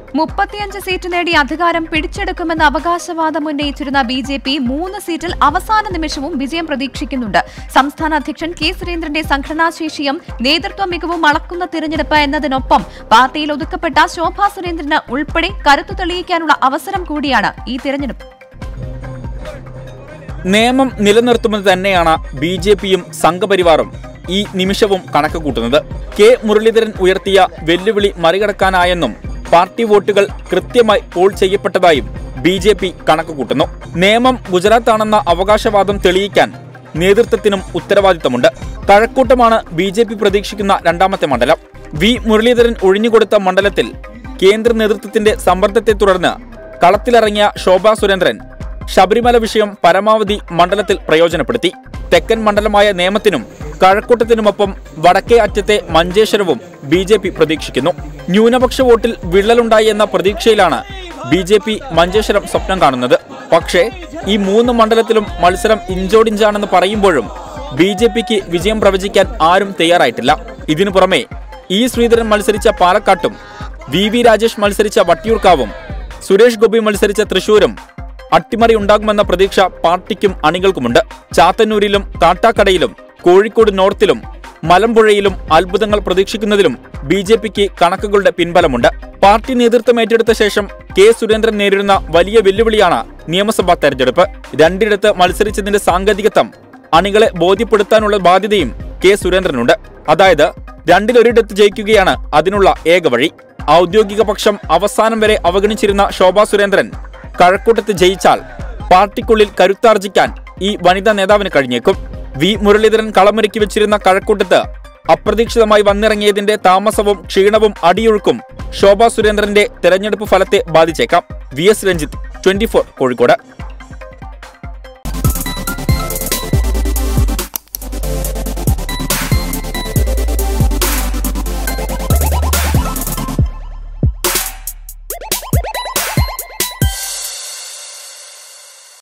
മുപ്പത്തിയഞ്ച് സീറ്റ് നേടി അധികാരം പിടിച്ചെടുക്കുമെന്ന അവകാശവാദം ഉന്നയിച്ചിരുന്ന ബി ജെ പി മൂന്ന് സീറ്റിൽ അവസാന നിമിഷവും വിജയം പ്രതീക്ഷിക്കുന്നുണ്ട് സംസ്ഥാന അധ്യക്ഷൻ കെ സുരേന്ദ്രന്റെ സംഘടനാശേഷിയും നേതൃത്വ മികവും അളക്കുന്ന തിരഞ്ഞെടുപ്പ് എന്നതിനൊപ്പം പാർട്ടിയിൽ ഒതുക്കപ്പെട്ട ശോഭാ സുരേന്ദ്രന് ഉൾപ്പെടെ കരുത്തു തെളിയിക്കാനുള്ള അവസരം കൂടിയാണ് ഈ തിരഞ്ഞെടുപ്പ് നിയമം നിലനിർത്തുമെന്ന് തന്നെയാണ് ബി ജെ പിയും സംഘപരിവാറും ഈ നിമിഷവും കണക്ക് കൂട്ടുന്നത് കെ മുരളീധരൻ ഉയർത്തിയ വെല്ലുവിളി മറികടക്കാനായെന്നും പാർട്ടി വോട്ടുകൾ കൃത്യമായി പോൾ ചെയ്യപ്പെട്ടതായും ബി ജെ പി കണക്ക് കൂട്ടുന്നു നിയമം ഗുജറാത്താണെന്ന അവകാശവാദം തെളിയിക്കാൻ നേതൃത്വത്തിനും ഉത്തരവാദിത്തമുണ്ട് കഴക്കൂട്ടമാണ് ബി ജെ പി പ്രതീക്ഷിക്കുന്ന രണ്ടാമത്തെ മണ്ഡലം വി മുരളീധരൻ ഒഴിഞ്ഞുകൊടുത്ത മണ്ഡലത്തിൽ കേന്ദ്ര നേതൃത്വത്തിന്റെ സമ്മർദ്ദത്തെ തുടർന്ന് കളത്തിലിറങ്ങിയ ശോഭാ സുരേന്ദ്രൻ ശബരിമല വിഷയം പരമാവധി മണ്ഡലത്തിൽ പ്രയോജനപ്പെടുത്തി തെക്കൻ മണ്ഡലമായ നേമത്തിനും കഴക്കൂട്ടത്തിനുമൊപ്പം വടക്കേ അറ്റത്തെ മഞ്ചേശ്വരവും ബി ജെ പി പ്രതീക്ഷിക്കുന്നു ന്യൂനപക്ഷ വോട്ടിൽ വിള്ളലുണ്ടായി എന്ന പ്രതീക്ഷയിലാണ് ബി ജെ പി മഞ്ചേശ്വരം സ്വപ്നം കാണുന്നത് പക്ഷേ ഈ മൂന്ന് മണ്ഡലത്തിലും മത്സരം ഇഞ്ചോടിഞ്ചാണെന്ന് പറയുമ്പോഴും ബി ജെ പിക്ക് വിജയം പ്രവചിക്കാൻ ആരും തയ്യാറായിട്ടില്ല ഇതിനു പുറമെ ഇ ശ്രീധരൻ മത്സരിച്ച പാലക്കാട്ടും വി വി രാജേഷ് മത്സരിച്ച വട്ടിയൂർക്കാവും സുരേഷ് ഗോപി മത്സരിച്ച തൃശൂരും അട്ടിമറി ഉണ്ടാകുമെന്ന പ്രതീക്ഷ പാർട്ടിക്കും അണികൾക്കുമുണ്ട് ചാത്തന്നൂരിലും കാട്ടാക്കടയിലും കോഴിക്കോട് നോർത്തിലും മലമ്പുഴയിലും അത്ഭുതങ്ങൾ പ്രതീക്ഷിക്കുന്നതിലും ബി ജെ പിക്ക് കണക്കുകളുടെ പിൻബലമുണ്ട് പാർട്ടി നേതൃത്വം ഏറ്റെടുത്ത ശേഷം കെ സുരേന്ദ്രൻ നേരിടുന്ന വലിയ വെല്ലുവിളിയാണ് നിയമസഭാ തെരഞ്ഞെടുപ്പ് രണ്ടിടത്ത് മത്സരിച്ചതിന്റെ സാങ്കേതികത്വം അണികളെ ബോധ്യപ്പെടുത്താനുള്ള ബാധ്യതയും കെ സുരേന്ദ്രനുണ്ട് അതായത് രണ്ടിലൊരിടത്ത് ജയിക്കുകയാണ് അതിനുള്ള ഏക വഴി ഔദ്യോഗിക പക്ഷം അവസാനം വരെ അവഗണിച്ചിരുന്ന ശോഭാ സുരേന്ദ്രൻ കഴക്കൂട്ടത്ത് ജയിച്ചാൽ പാർട്ടിക്കുള്ളിൽ കരുത്താർജിക്കാൻ ഈ വനിതാ നേതാവിന് കഴിഞ്ഞേക്കും വി മുരളീധരൻ കളമൊരുക്കി വെച്ചിരുന്ന കഴക്കൂട്ടത്ത് അപ്രതീക്ഷിതമായി വന്നിറങ്ങിയതിന്റെ താമസവും ക്ഷീണവും അടിയൊഴുക്കും ശോഭാ സുരേന്ദ്രന്റെ തെരഞ്ഞെടുപ്പ് ഫലത്തെ ബാധിച്ചേക്കാം V S Ranjith twenty Kozhikode